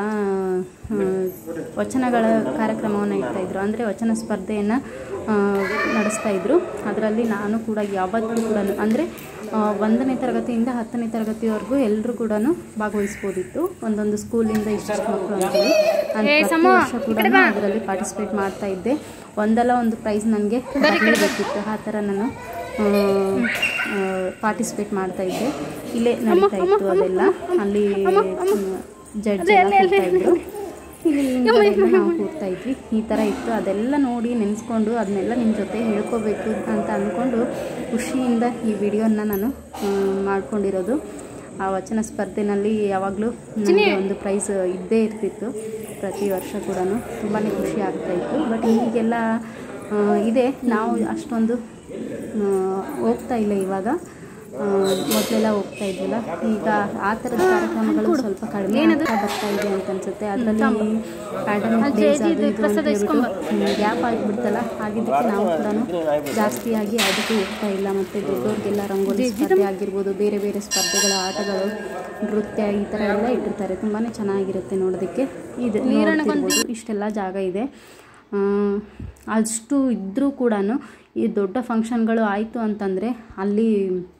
ಆ, ವಚನಗಳ ಕಾರ್ಯಕ್ರಮವನ್ನು ಇಡ್ತಾ ಇದ್ರು ಅಂದರೆ ವಚನ ಸ್ಪರ್ಧೆಯನ್ನು ನಡೆಸ್ತಾ ಇದ್ರು ಅದರಲ್ಲಿ ನಾನು ಕೂಡ ಯಾವತ್ತೂ ಕೂಡ ಅಂದರೆ ಒಂದನೇ ತರಗತಿಯಿಂದ ಹತ್ತನೇ ತರಗತಿವರೆಗೂ ಎಲ್ಲರೂ ಕೂಡ ಭಾಗವಹಿಸ್ಬೋದಿತ್ತು ಒಂದೊಂದು ಸ್ಕೂಲಿಂದ ಇಷ್ಟಿಷ್ಟು ಮಕ್ಕಳು ಅಂತೇಳಿ ನಾನು ಪ್ರತಿ ವರ್ಷ ಕೂಡ ಅದರಲ್ಲಿ ಪಾರ್ಟಿಸಿಪೇಟ್ ಮಾಡ್ತಾ ಇದ್ದೆ ಒಂದಲ್ಲ ಒಂದು ಪ್ರೈಸ್ ನನಗೆ ಬೇಕಿತ್ತು ಆ ಥರ ನಾನು ಪಾರ್ಟಿಸಿಪೇಟ್ ಮಾಡ್ತಾ ಇದ್ದೆ ಇಲ್ಲೇ ನಡೀತಾ ಇತ್ತು ಅದೆಲ್ಲ ಅಲ್ಲಿ ಜಡ್ಜ್ ಎಲ್ಲ ಕೂರ್ತಾ ಇದ್ರು ಇಲ್ಲಿ ಹಿಂದ್ಗಡೆಯಿಂದ ನಾವು ಕೂರ್ತಾ ಇದ್ವಿ ಈ ಥರ ಇತ್ತು ಅದೆಲ್ಲ ನೋಡಿ ನೆನೆಸ್ಕೊಂಡು ಅದನ್ನೆಲ್ಲ ನಿಮ್ಮ ಜೊತೆ ಹೇಳ್ಕೋಬೇಕು ಅಂತ ಅಂದ್ಕೊಂಡು ಖುಷಿಯಿಂದ ಈ ವಿಡಿಯೋನ ನಾನು ಆ, ಮಾಡ್ಕೊಂಡಿರೋದು ಆ ವಚನ ಸ್ಪರ್ಧೆನಲ್ಲಿ ಯಾವಾಗಲೂ ನನಗೆ ಒಂದು ಪ್ರೈಸ್ ಇದ್ದೇ ಇರ್ತಿತ್ತು ಪ್ರತಿ ವರ್ಷ ಕೂಡ ತುಂಬಾ ಖುಷಿ ಆಗ್ತಾ ಇತ್ತು ಬಟ್ ಈಗೆಲ್ಲ ಆ, ಇದೆ ನಾವು ಅಷ್ಟೊಂದು ಆ, ಹೋಗ್ತಾ ಇಲ್ಲ ಇವಾಗ ಆ, ಮೊದಲೆಲ್ಲ ಹೋಗ್ತಾ ಇದ್ವಿಲ್ಲ ಈಗ ಆ ಥರದ ಕಾರ್ಯಕ್ರಮಗಳು ಸ್ವಲ್ಪ ಕಡಿಮೆ ಆಗ್ತಾ ಬರ್ತಾ ಇದೆ ಅಂತ ಅನ್ಸುತ್ತೆ ಅದರಲ್ಲಿ ಪ್ಯಾಂಡಮಿಕ್ ಡೇಸ್ ಅದು ಇದು ಅಂತ ಹೇಳ್ಬಿಟ್ಟು ಗ್ಯಾಪ್ ಆಗಿಬಿಡ್ತಲ್ಲ ಆಗಿದ್ದಕ್ಕೆ ನಾವು ಕೂಡ ಜಾಸ್ತಿಯಾಗಿ ಅದಕ್ಕೂ ಹೋಗ್ತಾ ಇಲ್ಲ ಮತ್ತು ದೊಡ್ಡವ್ರಿಗೆಲ್ಲ ರಂಗೋಲಿ ಸ್ಪರ್ಧೆ ಆಗಿರ್ಬೋದು ಬೇರೆ ಬೇರೆ ಸ್ಪರ್ಧೆಗಳ ಆಟಗಳು ನೃತ್ಯ ಈ ಥರ ಎಲ್ಲ ಇಟ್ಟಿರ್ತಾರೆ ತುಂಬಾ ಚೆನ್ನಾಗಿರುತ್ತೆ ನೋಡೋದಕ್ಕೆ ಇದು ನೋಡ್ತಿರ್ಬೋದು ಇಷ್ಟೆಲ್ಲ ಜಾಗ ಇದೆ ಆ, ಅಷ್ಟು ಇದ್ದರೂ ಕೂಡ ಈ ದೊಡ್ಡ ಫಂಕ್ಷನ್ಗಳು ಆಯಿತು ಅಂತಂದರೆ ಅಲ್ಲಿ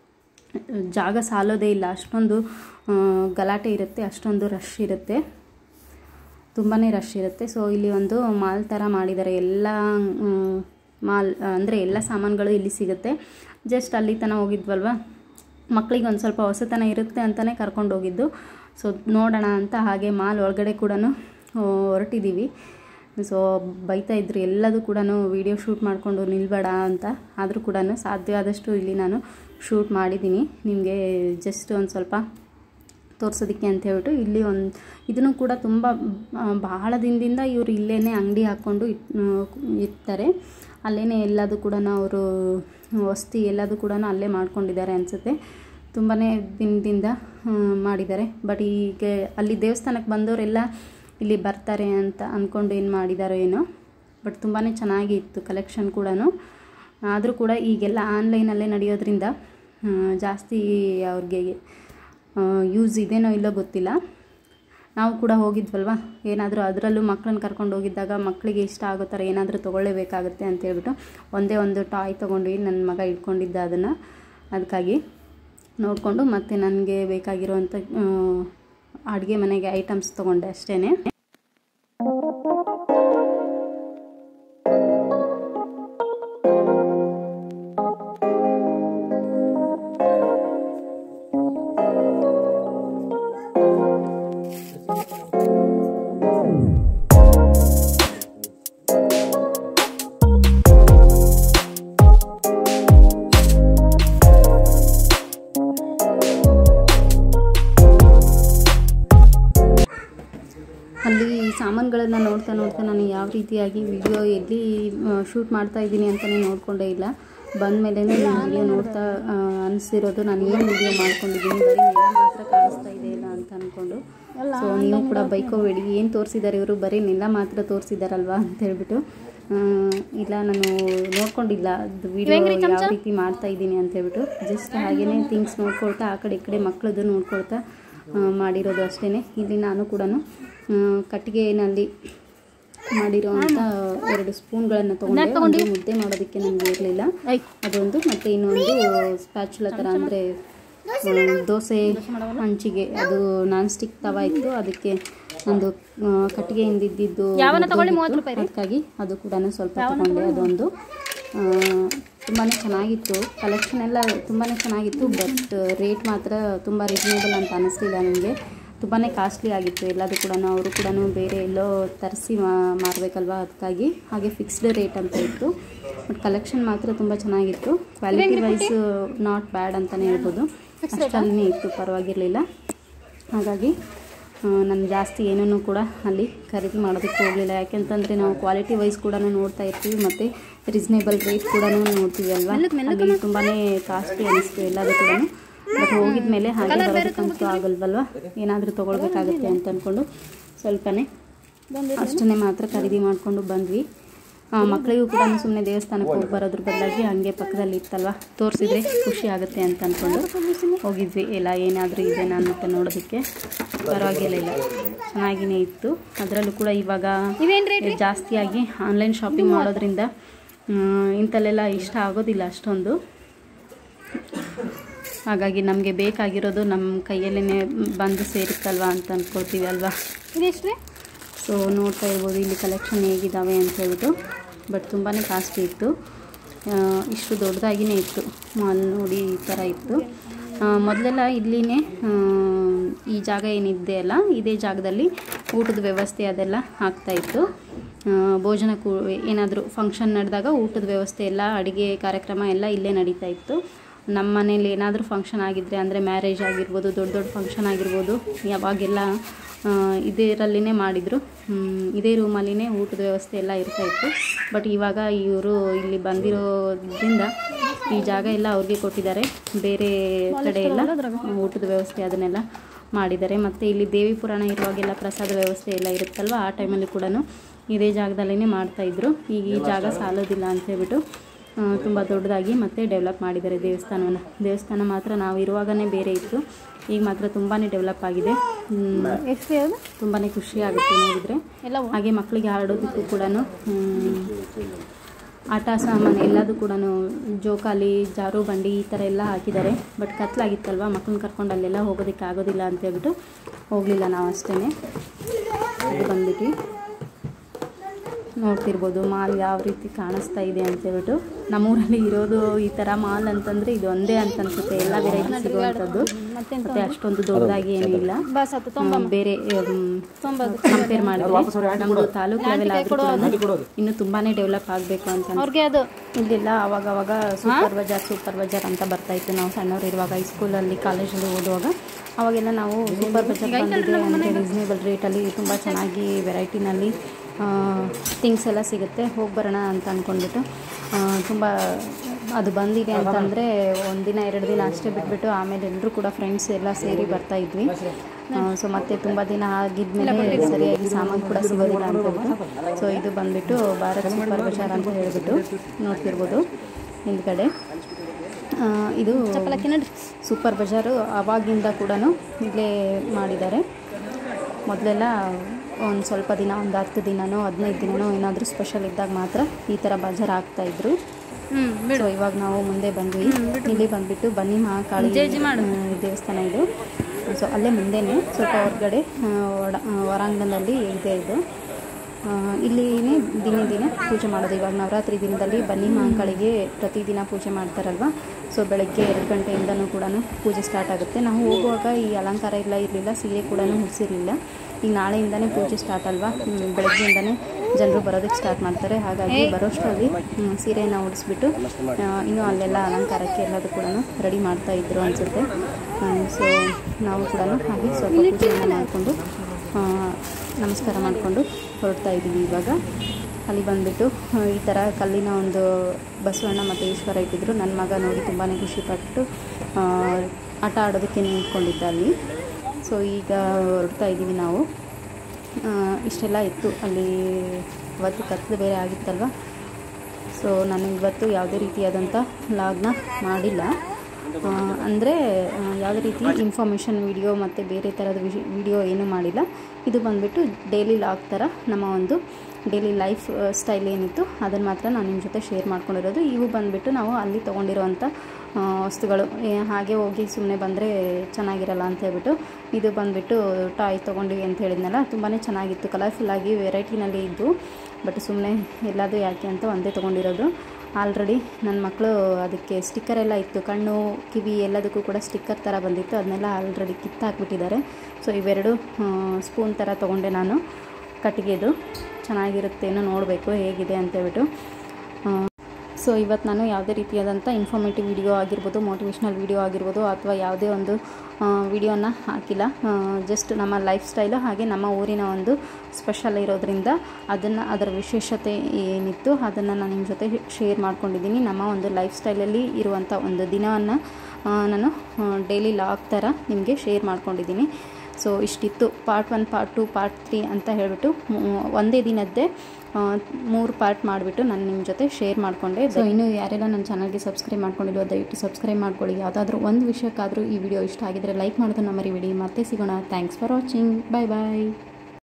ಜಾಗ ಸಾಲೋದೇ ಇಲ್ಲ ಅಷ್ಟೊಂದು ಆ, ಗಲಾಟೆ ಇರುತ್ತೆ ಅಷ್ಟೊಂದು ರಶ್ ಇರುತ್ತೆ ತುಂಬಾ ರಶ್ ಇರುತ್ತೆ ಸೊ ಇಲ್ಲಿ ಒಂದು ಮಾಲ್ ಥರ ಮಾಡಿದ್ದಾರೆ ಎಲ್ಲ ಮ್, ಮಾಲ್ ಅಂದರೆ ಎಲ್ಲ ಸಾಮಾನುಗಳು ಇಲ್ಲಿ ಸಿಗುತ್ತೆ ಜಸ್ಟ್ ಅಲ್ಲಿ ತನಕ ಹೋಗಿದ್ವಲ್ವ ಮಕ್ಕಳಿಗೆ ಒಂದು ಸ್ವಲ್ಪ ಹೊಸತನ ಇರುತ್ತೆ ಅಂತಲೇ ಕರ್ಕೊಂಡು ಹೋಗಿದ್ದು ಸೊ ನೋಡೋಣ ಅಂತ ಹಾಗೆ ಮಾಲ್ ಒಳಗಡೆ ಕೂಡ ಹೊರಟಿದ್ದೀವಿ ಸೊ ಬೈತಾ ಇದ್ರು ಎಲ್ಲದೂ ಕೂಡ ವಿಡಿಯೋ ಶೂಟ್ ಮಾಡಿಕೊಂಡು ನಿಲ್ಬೇಡ ಅಂತ ಆದರೂ ಕೂಡ ಸಾಧ್ಯ ಆದಷ್ಟು ಇಲ್ಲಿ ನಾನು ಶೂಟ್ ಮಾಡಿದ್ದೀನಿ ನಿಮಗೆ ಜಸ್ಟ್ ಒಂದು ಸ್ವಲ್ಪ ತೋರಿಸೋದಕ್ಕೆ ಅಂತ ಹೇಳ್ಬಿಟ್ಟು ಇಲ್ಲಿ ಒಂದು ಇದನ್ನು ಕೂಡ ತುಂಬ ಆ, ಬಹಳ ದಿನದಿಂದ ಇವರು ಇಲ್ಲೇ ಅಂಗಡಿ ಹಾಕ್ಕೊಂಡು ಇಟ್ ಇರ್ತಾರೆ ಅಲ್ಲೇ ಎಲ್ಲದು ಕೂಡ ಅವರು ವಸ್ತಿ ಎಲ್ಲದು ಕೂಡ ಅಲ್ಲೇ ಮಾಡ್ಕೊಂಡಿದ್ದಾರೆ ಅನಿಸುತ್ತೆ ತುಂಬಾ ದಿನದಿಂದ ಆ, ಮಾಡಿದ್ದಾರೆ ಬಟ್ ಈಗ ಅಲ್ಲಿ ದೇವಸ್ಥಾನಕ್ಕೆ ಬಂದವರೆಲ್ಲ ಇಲ್ಲಿ ಬರ್ತಾರೆ ಅಂತ ಅಂದ್ಕೊಂಡು ಏನು ಮಾಡಿದಾರೋ ಏನೋ ಬಟ್ ತುಂಬಾ ಚೆನ್ನಾಗಿ ಇತ್ತು ಕಲೆಕ್ಷನ್ ಕೂಡ ಆದರೂ ಕೂಡ ಈಗೆಲ್ಲ ಆನ್ಲೈನಲ್ಲೇ ನಡೆಯೋದ್ರಿಂದ ಆ, ಜಾಸ್ತಿ ಅವ್ರಿಗೆ ಯೂಸ್ ಇದೇನೋ ಇಲ್ಲೋ ಗೊತ್ತಿಲ್ಲ ನಾವು ಕೂಡ ಹೋಗಿದ್ವಲ್ವ ಏನಾದರೂ ಅದರಲ್ಲೂ ಮಕ್ಕಳನ್ನ ಕರ್ಕೊಂಡು ಹೋಗಿದ್ದಾಗ ಮಕ್ಕಳಿಗೆ ಇಷ್ಟ ಆಗೋ ಥರ ಏನಾದರೂ ತೊಗೊಳ್ಳೇಬೇಕಾಗುತ್ತೆ ಅಂತ ಹೇಳ್ಬಿಟ್ಟು ಒಂದೇ ಒಂದು ಟಾಯ್ ತೊಗೊಂಡ್ವಿ ನನ್ನ ಮಗ ಇಟ್ಕೊಂಡಿದ್ದ ಅದನ್ನು ಅದಕ್ಕಾಗಿ ನೋಡಿಕೊಂಡು ಮತ್ತು ನನಗೆ ಬೇಕಾಗಿರುವಂಥ ಅಡುಗೆ ಮನೆಗೆ ಐಟಮ್ಸ್ ತೊಗೊಂಡೆ ಅಷ್ಟೇ ಅಲ್ಲಿ ಸಾಮಾನುಗಳನ್ನು ನೋಡ್ತಾ ನೋಡ್ತಾ ನಾನು ಯಾವ ರೀತಿಯಾಗಿ ವಿಡಿಯೋ ಎಲ್ಲಿ ಶೂಟ್ ಮಾಡ್ತಾ ಇದ್ದೀನಿ ಅಂತಲೇ ನೋಡ್ಕೊಂಡೇ ಇಲ್ಲ ಬಂದಮೇಲೆ ವಿಡಿಯೋ ನೋಡ್ತಾ ಅನಿಸಿರೋದು ನಾನು ಏನು ವಿಡಿಯೋ ಮಾಡ್ಕೊಂಡಿದ್ದೀನಿ ಬರೀ ನೆಲ ಮಾತ್ರ ಕಾಣಿಸ್ತಾ ಇದೆ ಇಲ್ಲ ಅಂತ ಅಂದ್ಕೊಂಡು ಸೊ ನೀವು ಕೂಡ ಬೈಕೋಬೇಡಿ ಏನು ತೋರಿಸಿದ್ದಾರೆ ಇವರು ಬರೀ ನೆಲ ಮಾತ್ರ ತೋರಿಸಿದಾರಲ್ವಾ ಅಂತ ಹೇಳ್ಬಿಟ್ಟು ಆ, ಇಲ್ಲ ನಾನು ನೋಡ್ಕೊಂಡಿಲ್ಲ ಅದು ವಿಡಿಯೋ ಯಾವ ರೀತಿ ಮಾಡ್ತಾ ಇದ್ದೀನಿ ಅಂತ ಹೇಳ್ಬಿಟ್ಟು ಜಸ್ಟ್ ಹಾಗೇನೆ ಥಿಂಗ್ಸ್ ನೋಡ್ಕೊಳ್ತಾ ಆ ಕಡೆ ಈ ಕಡೆ ಮಕ್ಕಳದ್ದು ನೋಡ್ಕೊಳ್ತಾ ಆ, ಮಾಡಿರೋದು ಅಷ್ಟೇ ಇಲ್ಲಿ ನಾನು ಕೂಡ ಕಟ್ಟಿಗೆನಲ್ಲಿ ಮಾಡಿರುವಂಥ ಎರಡು ಸ್ಪೂನ್ಗಳನ್ನು ತೊಗೊಂಡೆ ಒಂದು ಮುದ್ದೆ ಮಾಡೋದಕ್ಕೆ ನನಗೆ ಇರಲಿಲ್ಲ ಅದೊಂದು ಮತ್ತು ಇನ್ನೊಂದು ಸ್ಪ್ಯಾಚುಲ ಥರ ಅಂದರೆ ದೋಸೆ ಹಂಚಿಗೆ ಅದು ನಾನ್ ಸ್ಟಿಕ್ ತವ ಇತ್ತು ಅದಕ್ಕೆ ಒಂದು ಆ, ಕಟ್ಟಿಗೆಯಿಂದ ಇದ್ದಿದ್ದು ಮುರ್ದೋಗಿತ್ತು. ಅದಕ್ಕಾಗಿ ಅದು ಕೂಡ ಸ್ವಲ್ಪ ತಗೊಂಡೆ ಅದೊಂದು ತುಂಬಾ ಚೆನ್ನಾಗಿತ್ತು ಕಲೆಕ್ಷನ್ ಎಲ್ಲ ತುಂಬಾ ಚೆನ್ನಾಗಿತ್ತು ಬಟ್ ರೇಟ್ ಮಾತ್ರ ತುಂಬ ರೀಸನೇಬಲ್ ಅಂತ ಅನ್ನಿಸ್ಲಿಲ್ಲ ನನಗೆ ತುಂಬಾ ಕಾಸ್ಟ್ಲಿ ಆಗಿತ್ತು ಎಲ್ಲದು ಕೂಡ ಅವರು ಕೂಡ ಬೇರೆ ಎಲ್ಲೋ ತರಿಸಿ ಮಾರಬೇಕಲ್ವ ಅದಕ್ಕಾಗಿ ಹಾಗೆ ಫಿಕ್ಸ್ಡ್ ರೇಟ್ ಅಂತ ಇತ್ತು ಬಟ್ ಕಲೆಕ್ಷನ್ ಮಾತ್ರ ತುಂಬ ಚೆನ್ನಾಗಿತ್ತು ಕ್ವಾಲಿಟಿ ವೈಸ್ ನಾಟ್ ಬ್ಯಾಡ್ ಅಂತಲೇ ಹೇಳ್ಬೋದು ಅಷ್ಟಲ್ಲೇ ಇತ್ತು ಪರವಾಗಿರಲಿಲ್ಲ ಹಾಗಾಗಿ ನಾನು ಜಾಸ್ತಿ ಏನೂ ಕೂಡ ಅಲ್ಲಿ ಖರೀದಿ ಮಾಡೋದಕ್ಕೆ ಹೋಗಲಿಲ್ಲ ಯಾಕೆಂತಂದರೆ ನಾವು ಕ್ವಾಲಿಟಿ ವೈಸ್ ಕೂಡ ನೋಡ್ತಾ ಇರ್ತೀವಿ ಮತ್ತು ರೀಸನೇಬಲ್ ರೇಟ್ ಕೂಡ ನೋಡ್ತೀವಿ ಅಲ್ವಾ ಅಲ್ಲಿ ತುಂಬಾ ಕಾಸ್ಟ್ಲಿ ಅನ್ನಿಸ್ತು ಎಲ್ಲದೂ ಕೂಡ ಬಟ್ ಹೋಗಿದ ಮೇಲೆ ಹಾಗೆ ಬರೋದಕ್ಕಂತೂ ಆಗಲ್ವಲ್ವ ಏನಾದರೂ ತೊಗೊಳ್ಬೇಕಾಗುತ್ತೆ ಅಂತ ಅಂದ್ಕೊಂಡು ಸ್ವಲ್ಪನೇ ಅಷ್ಟನ್ನೇ ಮಾತ್ರ ಖರೀದಿ ಮಾಡಿಕೊಂಡು ಬಂದ್ವಿ ಆ, ಮಕ್ಕಳಿಗೂ ಕೂಡ ಸುಮ್ಮನೆ ದೇವಸ್ಥಾನಕ್ಕೆ ಹೋಗಿ ಬರೋದ್ರ ಬದಲಾಗಿ ಹಂಗೆ ಪಕ್ಕದಲ್ಲಿ ಇತ್ತಲ್ವ ತೋರಿಸಿದ್ರೆ ಖುಷಿ ಆಗುತ್ತೆ ಅಂತ ಅಂದ್ಕೊಂಡು ಹೋಗಿದ್ವಿ ಎಲ್ಲ ಏನಾದರೂ ಇದೆನಾ ಅಂತ ನೋಡೋದಕ್ಕೆ ಪರವಾಗಿರಲಿಲ್ಲ ಚೆನ್ನಾಗಿನೇ ಇತ್ತು ಅದರಲ್ಲೂ ಕೂಡ ಇವಾಗ ಜಾಸ್ತಿಯಾಗಿ ಆನ್ಲೈನ್ ಶಾಪಿಂಗ್ ಮಾಡೋದ್ರಿಂದ ಆ, ಇಂಥಲ್ಲೆಲ್ಲ ಇಷ್ಟ ಆಗೋದಿಲ್ಲ ಅಷ್ಟೊಂದು ಹಾಗಾಗಿ ನಮಗೆ ಬೇಕಾಗಿರೋದು ನಮ್ಮ ಕೈಯಲ್ಲೇ ಬಂದು ಸೇರುತ್ತಲ್ವ ಅಂತ ಅಂದ್ಕೊಳ್ತೀವಿ ಅಲ್ವಾ ಇದೆಷ್ಟು ಸೊ ನೋಡ್ತಾ ಇರ್ಬೋದು ಇಲ್ಲಿ ಕಲೆಕ್ಷನ್ ಹೇಗಿದ್ದಾವೆ ಅಂತ ಹೇಳ್ಬಿಟ್ಟು ಬಟ್ ತುಂಬಾ ಕಾಸ್ಟ್ಲಿ ಇತ್ತು ಆ, ಇಷ್ಟು ದೊಡ್ಡದಾಗಿಯೇ ಇತ್ತು ಮಾಲ್ ನೋಡಿ ಈ ಥರ ಇತ್ತು ಆ, ಮೊದಲೆಲ್ಲ ಇಲ್ಲಿನೇ ಆ, ಈ ಜಾಗ ಏನಿದೆ ಅಲ್ಲ ಇದೇ ಜಾಗದಲ್ಲಿ ಊಟದ ವ್ಯವಸ್ಥೆ ಅದೆಲ್ಲ ಆಗ್ತಾಯಿತ್ತು ಭೋಜನ ಕೂ ಏನಾದರೂ ಫಂಕ್ಷನ್ ನಡೆದಾಗ ಊಟದ ವ್ಯವಸ್ಥೆ ಎಲ್ಲ ಅಡುಗೆ ಕಾರ್ಯಕ್ರಮ ಎಲ್ಲ ಇಲ್ಲೇ ನಡೀತಾ ಇತ್ತು ನಮ್ಮ ಮನೇಲಿ ಏನಾದರೂ ಫಂಕ್ಷನ್ ಆಗಿದ್ದರೆ ಅಂದರೆ ಮ್ಯಾರೇಜ್ ಆಗಿರ್ಬೋದು ದೊಡ್ಡ ದೊಡ್ಡ ಫಂಕ್ಷನ್ ಆಗಿರ್ಬೋದು ಯಾವಾಗೆಲ್ಲ ಆ, ಇದರಲ್ಲಿನೇ ಮಾಡಿದರು ಇದೇ ರೂಮಲ್ಲಿನೇ ಊಟದ ವ್ಯವಸ್ಥೆ ಎಲ್ಲ ಇರ್ತಾ ಇತ್ತು ಬಟ್ ಇವಾಗ ಇವರು ಇಲ್ಲಿ ಬಂದಿರೋದ್ರಿಂದ ಈ ಜಾಗ ಎಲ್ಲ ಅವ್ರಿಗೆ ಕೊಟ್ಟಿದ್ದಾರೆ ಬೇರೆ ಕಡೆ ಎಲ್ಲ ಊಟದ ವ್ಯವಸ್ಥೆ ಅದನ್ನೆಲ್ಲ ಮಾಡಿದ್ದಾರೆ ಮತ್ತು ಇಲ್ಲಿ ದೇವಿ ಪುರಾಣ ಇರುವಾಗೆಲ್ಲ ಪ್ರಸಾದ ವ್ಯವಸ್ಥೆ ಎಲ್ಲ ಇರುತ್ತಲ್ವ ಆ ಟೈಮಲ್ಲಿ ಕೂಡ ಇದೇ ಜಾಗದಲ್ಲೇ ಮಾಡ್ತಾಯಿದ್ರು ಈಗ ಈ ಜಾಗ ಸಾಲೋದಿಲ್ಲ ಅಂತ ಹೇಳ್ಬಿಟ್ಟು ತುಂಬ ದೊಡ್ಡದಾಗಿ ಮತ್ತೆ ಡೆವಲಪ್ ಮಾಡಿದ್ದಾರೆ ದೇವಸ್ಥಾನವನ್ನು ದೇವಸ್ಥಾನ ಮಾತ್ರ ನಾವು ಇರುವಾಗಲೇ ಬೇರೆ ಇತ್ತು ಈಗ ಮಾತ್ರ ತುಂಬಾ ಡೆವಲಪ್ ಆಗಿದೆ ಎಷ್ಟು ಅದು ತುಂಬಾ ಖುಷಿ ಆಗುತ್ತೆ ನೋಡಿದರೆ ಎಲ್ಲ ಹಾಗೆ ಮಕ್ಕಳಿಗೆ ಆಡೋದಕ್ಕೂ ಕೂಡ ಆಟ ಸಾಮಾನು ಎಲ್ಲದೂ ಕೂಡ ಜೋಕಾಲಿ ಜಾರು ಬಂಡಿ ಈ ಥರ ಎಲ್ಲ ಹಾಕಿದ್ದಾರೆ ಬಟ್ ಕತ್ಲಾಗಿತ್ತಲ್ವ ಮಕ್ಕಳನ್ನ ಕರ್ಕೊಂಡು ಅಲ್ಲೆಲ್ಲ ಹೋಗೋದಕ್ಕೆ ಆಗೋದಿಲ್ಲ ಅಂತ ಹೇಳ್ಬಿಟ್ಟು ಹೋಗಲಿಲ್ಲ ನಾವು ಅಷ್ಟೇ ಇದು ಬಂದ್ಬಿಟ್ಟು ನೋಡ್ತಿರ್ಬೋದು ಮಾಲ್ ಯಾವ ರೀತಿ ಕಾಣಿಸ್ತಾ ಇದೆ ಅಂತ ಹೇಳ್ಬಿಟ್ಟು ನಮ್ಮೂರಲ್ಲಿ ಇರೋದು ಈ ಥರ ಮಾಲ್ ಅಂತಂದರೆ ಇದು ಒಂದೇ ಅಂತ ಅನ್ಸುತ್ತೆ ಎಲ್ಲ ವೆರೈಟಿ ಸಿಗುವಂಥದ್ದು ಮತ್ತೆ ಅಷ್ಟೊಂದು ದೊಡ್ಡದಾಗಿ ಏನೂ ಇಲ್ಲ ಬಸ್ ಹತ್ತು ಆ, ಬೇರೆ ಕಂಪೇರ್ ಮಾಡಿದ್ರೆ ನಮ್ಮದು ತಾಲೂಕು ಲೆವೆಲ್ ಆದ್ರೂ ಇನ್ನು ತುಂಬಾನೇ ಡೆವಲಪ್ ಆಗಬೇಕು ಅಂತ ಅನ್ಸುತ್ತೆ. ಅವ್ರಿಗೆ ಅದು ಇಲ್ಲೆಲ್ಲ ಅವಾಗ ಅವಾಗ ಸೂಪರ್ ಬಜಾರ್ ಸೂಪರ್ ಬಜಾರ್ ಅಂತ ಬರ್ತಾ ಇತ್ತು ನಾವು ಸಣ್ಣವ್ರು ಇರುವಾಗ ಹೈಸ್ಕೂಲಲ್ಲಿ ಕಾಲೇಜಲ್ಲಿ ಓದುವಾಗ ಅವಾಗೆಲ್ಲ ನಾವು ಸೂಪರ್ ಬಜಾರ್ ಬಂದಿದೆ ಅಂತ ರೀಸನೇಬಲ್ ರೇಟಲ್ಲಿ ತುಂಬ ಚೆನ್ನಾಗಿ ವೆರೈಟಿನಲ್ಲಿ ಥಿಂಗ್ಸ್ ಎಲ್ಲ ಸಿಗುತ್ತೆ ಹೋಗಿ ಬರೋಣ ಅಂತ ಅಂದ್ಕೊಂಡ್ಬಿಟ್ಟು ತುಂಬ ಅದು ಬಂದಿದೆ ಅಂತಂದರೆ ಒಂದಿನ ಎರಡು ದಿನ ಅಷ್ಟೇ ಬಿಟ್ಬಿಟ್ಟು ಆಮೇಲೆ ಎಲ್ಲರೂ ಕೂಡ ಫ್ರೆಂಡ್ಸ್ ಎಲ್ಲ ಸೇರಿ ಬರ್ತಾ ಇದ್ವಿ ಸೊ ಮತ್ತೆ ತುಂಬ ದಿನ ಆಗಿದ್ಮೇಲೆ ಸರಿಯಾಗಿ ಸಾಮಾನು ಕೂಡ ಸಿಗೋದಿಲ್ಲ ಅಂತ ಹೇಳ್ಬಿಟ್ಟು ಸೊ ಇದು ಬಂದ್ಬಿಟ್ಟು ಭಾರತ್ ಸೂಪರ್ ಬಜಾರ್ ಅಂತ ಹೇಳ್ಬಿಟ್ಟು ನೋಡ್ತಿರ್ಬೋದು ಹಿಂದ್ಗಡೆ ಆ, ಇದು ಸೂಪರ್ ಬಜಾರು ಆವಾಗಿಂದ ಕೂಡ ಇಲ್ಲೇ ಮಾಡಿದ್ದಾರೆ ಮೊದಲೆಲ್ಲ ಒಂದು ಸ್ವಲ್ಪ ದಿನ ಒಂದು ಹತ್ತು ದಿನನೋ ಹದಿನೈದು ದಿನನೋ ಏನಾದರೂ ಸ್ಪೆಷಲ್ ಇದ್ದಾಗ ಮಾತ್ರ ಈ ಥರ ಬಜಾರ್ ಆಗ್ತಾಯಿದ್ರು ಹ್ಞೂ ಸೊ ಇವಾಗ ನಾವು ಮುಂದೆ ಬಂದ್ವಿ ಇಲ್ಲಿ ಬಂದ್ಬಿಟ್ಟು ಬನ್ನಿ ಮಹಾಕಾಳಿ ಆ, ದೇವಸ್ಥಾನ ಇದು ಸೊ ಅಲ್ಲೇ ಮುಂದೆನೇ ಸ್ವಲ್ಪ ಹೊರಗಡೆ ಆ, ಒಡ ಆ, ಹೊರಾಂಗಣದಲ್ಲಿ ಇದೆ ಇದು ಆ, ಇಲ್ಲಿನೇ ದಿನೇ ದಿನ ಪೂಜೆ ಮಾಡೋದು ಇವಾಗ ನವರಾತ್ರಿ ದಿನದಲ್ಲಿ ಬನ್ನಿ ಮಹಾಕಾಳಿಗೆ ಪ್ರತಿದಿನ ಪೂಜೆ ಮಾಡ್ತಾರಲ್ವ ಸೊ ಬೆಳಗ್ಗೆ ಎರಡು ಗಂಟೆಯಿಂದನೂ ಕೂಡ ಪೂಜೆ ಸ್ಟಾರ್ಟ್ ಆಗುತ್ತೆ ನಾವು ಹೋಗುವಾಗ ಈ ಅಲಂಕಾರ ಎಲ್ಲ ಇರಲಿಲ್ಲ ಸೀರೆ ಕೂಡ ಹುಡ್ಸಿರ್ಲಿಲ್ಲ ಈಗ ನಾಳೆಯಿಂದನೇ ಪೂಜೆ ಸ್ಟಾರ್ಟ್ ಅಲ್ವಾ ಹ್ಮ್, ಬೆಳಗ್ಗೆಯಿಂದನೇ ಜನರು ಬರೋದಕ್ಕೆ ಸ್ಟಾರ್ಟ್ ಮಾಡ್ತಾರೆ ಹಾಗಾಗಿ ಬರೋಷ್ಟರಲ್ಲಿ ಹ್ಮ್, ಸೀರೆಯನ್ನು ಉಡಿಸ್ಬಿಟ್ಟು ಆ, ಇನ್ನೂ ಅಲ್ಲೆಲ್ಲ ಅಲಂಕಾರಕ್ಕೆ ಎಲ್ಲದೂ ಕೂಡ ರೆಡಿ ಮಾಡ್ತಾ ಇದ್ರು ಅನಿಸುತ್ತೆ ಸೊ ನಾವು ಕೂಡ ಹಾಗೆ ಸ್ವಲ್ಪ ಪೂಜೆಯನ್ನು ಮಾಡಿಕೊಂಡು ನಮಸ್ಕಾರ ಮಾಡಿಕೊಂಡು ಹೊರಡ್ತಾ ಇದ್ದೀವಿ ಇವಾಗ ಅಲ್ಲಿ ಬಂದುಬಿಟ್ಟು ಈ ಥರ ಕಲ್ಲಿನ ಒಂದು ಬಸವಣ್ಣ ಮತ್ತು ಈಶ್ವರ ಇಟ್ಟಿದ್ರು ನನ್ನ ಮಗ ನೋಡಿ ತುಂಬಾ ಖುಷಿಪಟ್ಟು ಆ, ಆಟ ಆಡೋದಕ್ಕೆ ನಿಂತ್ಕೊಂಡಿದ್ದ ಅಲ್ಲಿ ಸೊ ಈಗ ಹೊರಡ್ತಾ ಇದ್ದೀವಿ ನಾವು ಆ, ಇಷ್ಟೆಲ್ಲ ಇತ್ತು ಅಲ್ಲಿ ಅವತ್ತು ಕತ್ಲು ಬೇರೆ ಆಗಿತ್ತಲ್ವ ಸೊ ನಾನು ಇವತ್ತು ಯಾವುದೇ ರೀತಿಯಾದಂಥ ಲಾಗ್ನ ಮಾಡಿಲ್ಲ ಅಂದರೆ ಯಾವುದೇ ರೀತಿ ಇನ್ಫಾರ್ಮೇಷನ್ ವಿಡಿಯೋ ಮತ್ತು ಬೇರೆ ಥರದ ವಿಷ ವಿಡಿಯೋ ಏನೂ ಮಾಡಿಲ್ಲ ಇದು ಬಂದುಬಿಟ್ಟು ಡೈಲಿ ಲಾಗ್ ಥರ ನಮ್ಮ ಒಂದು ಡೈಲಿ ಲೈಫ್ ಸ್ಟೈಲ್ ಏನಿತ್ತು ಅದನ್ನು ಮಾತ್ರ ನಾನು ನಿಮ್ಮ ಜೊತೆ ಶೇರ್ ಮಾಡ್ಕೊಂಡಿರೋದು ಇವು ಬಂದುಬಿಟ್ಟು ನಾವು ಅಲ್ಲಿ ತೊಗೊಂಡಿರೋವಂಥ ಆ, ವಸ್ತುಗಳು ಏ, ಹಾಗೆ ಹೋಗಿ ಸುಮ್ಮನೆ ಬಂದರೆ ಚೆನ್ನಾಗಿರಲ್ಲ ಅಂತ ಹೇಳ್ಬಿಟ್ಟು ಇದು ಬಂದುಬಿಟ್ಟು ಟಾಯ್ ತೊಗೊಂಡ್ವಿ ಅಂತ ಹೇಳಿದ್ನಲ್ಲ ತುಂಬಾ ಚೆನ್ನಾಗಿತ್ತು ಕಲರ್ಫುಲ್ಲಾಗಿ ವೆರೈಟಿನಲ್ಲಿ ಇದ್ದು ಬಟ್ ಸುಮ್ಮನೆ ಎಲ್ಲದು ಯಾಕೆ ಅಂತ ಒಂದೇ ತೊಗೊಂಡಿರೋದು ಆಲ್ರೆಡಿ ನನ್ನ ಮಕ್ಕಳು ಅದಕ್ಕೆ ಸ್ಟಿಕ್ಕರ್ ಎಲ್ಲ ಇತ್ತು ಕಣ್ಣು ಕಿವಿ ಎಲ್ಲದಕ್ಕೂ ಕೂಡ ಸ್ಟಿಕ್ಕರ್ ಥರ ಬಂದಿತ್ತು ಅದನ್ನೆಲ್ಲ ಆಲ್ರೆಡಿ ಕಿತ್ತಾಕ್ಬಿಟ್ಟಿದ್ದಾರೆ ಸೊ ಇವೆರಡು ಸ್ಪೂನ್ ಥರ ತೊಗೊಂಡೆ ನಾನು ಕಟ್ಟಿಗೆದು ಚೆನ್ನಾಗಿರುತ್ತೇನೋ ನೋಡಬೇಕು ಹೇಗಿದೆ ಅಂತೇಳ್ಬಿಟ್ಟು ಸೊ ಇವತ್ತು ನಾನು ಯಾವುದೇ ರೀತಿಯಾದಂಥ ಇನ್ಫಾರ್ಮೇಟಿವ್ ವಿಡಿಯೋ ಆಗಿರ್ಬೋದು ಮೋಟಿವೇಶ್ನಲ್ ವಿಡಿಯೋ ಆಗಿರ್ಬೋದು ಅಥವಾ ಯಾವುದೇ ಒಂದು ವಿಡಿಯೋನ ಹಾಕಿಲ್ಲ ಜಸ್ಟ್ ನಮ್ಮ ಲೈಫ್ ಸ್ಟೈಲು ಹಾಗೆ ನಮ್ಮ ಊರಿನ ಒಂದು ಸ್ಪೆಷಲ್ ಇರೋದ್ರಿಂದ ಅದನ್ನು ಅದರ ವಿಶೇಷತೆ ಏನಿತ್ತು ಅದನ್ನು ನಾನು ನಿಮ್ಮ ಜೊತೆ ಶೇರ್ ಮಾಡ್ಕೊಂಡಿದ್ದೀನಿ ನಮ್ಮ ಒಂದು ಲೈಫ್ ಸ್ಟೈಲಲ್ಲಿ ಇರುವಂಥ ಒಂದು ದಿನವನ್ನು ನಾನು ಡೈಲಿ ಲಾಗ್ ಥರ ನಿಮಗೆ ಶೇರ್ ಮಾಡ್ಕೊಂಡಿದ್ದೀನಿ ಸೊ ಇಷ್ಟಿತ್ತು part one part two part three ಅಂತ ಹೇಳಿಬಿಟ್ಟು ಒಂದೇ ದಿನದ್ದೇ ಮೂರು ಪಾರ್ಟ್ ಮಾಡಿಬಿಟ್ಟು ನಾನು ನಿಮ್ಮ ಜೊತೆ ಶೇರ್ ಮಾಡಿಕೊಂಡೆ ಸೊ ಇನ್ನು ಯಾರೆಲ್ಲ ನನ್ನ ಚಾನಲ್ಗೆ ಸಬ್ಸ್ಕ್ರೈಬ್ ಮಾಡ್ಕೊಂಡಿಲ್ವೋ ದಯವಿಟ್ಟು ಸಬ್ಸ್ಕ್ರೈಬ್ ಮಾಡ್ಕೊಳ್ಳಿ ಯಾವುದಾದ್ರೂ ಒಂದು ವಿಷಯಕ್ಕಾದರೂ ಈ ವಿಡಿಯೋ ಇಷ್ಟ ಆಗಿದ್ರೆ ಲೈಕ್ ಮಾಡೋದನ್ನು ಮರಿಬೇಡಿ ಮತ್ತೆ ಸಿಗೋಣ thanks for watching bye bye